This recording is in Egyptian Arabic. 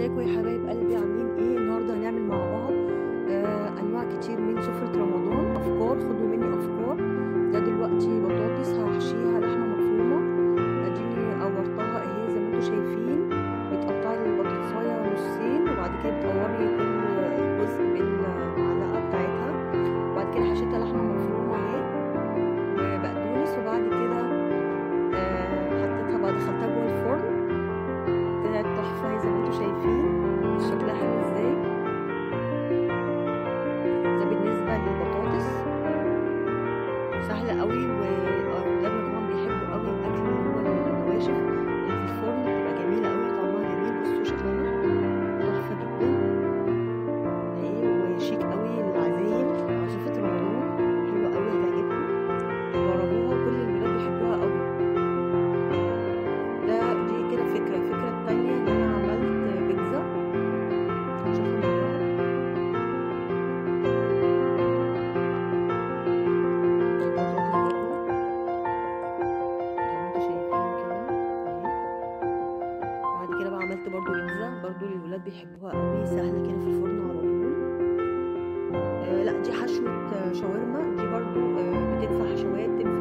ازيكم يا حبايب قلبي عاملين ايه النهارده هنعمل مع بعض آه انواع كتير من سفرة رمضان افكار خدوا مني افكار ده دلوقتي بطاطس هحشيها لحمه مفرومه اديني قورتها اهي زي ما انتم شايفين بتقطعي البطاطسايه نصين وبعد كده بتقوري كل جزء بالمعلقه بتاعتها وبعد كده حشيتها لحمه مفرومه اهي وبقدونس وبعد كده آه حطيتها بعد دخلتها جوه الفرن طلعت تحفه زي ما انتم شايفين شكلها حلو ازاي ده بالنسبه للبطاطس سهله قوي واولادنا كمان بيحبوا قوي الاكل اللي هو النواشف اللي في الفرن بتبقى جميله قوي طعمها جميل بصوا شكلها تحفه جدا اهي وشيك قوي للعزايم وصفه رمضان حلوه قوي هتعجبكم جربوها كل الولاد بيحبوها قوي ده دي كده فكرة الفكرة التانية ان انا عملت بيتزا شوفوا مع بعض دي بطاطس برضو زي ما انتوا شايفين كده اهي بعد كده بقى عملت برضو بيتزا برضو الولاد بيحبوها قوي سهلة كده في الفرن على طول آه لا دي حشوة شاورما دي برضو آه بتنفع حشوات تنفع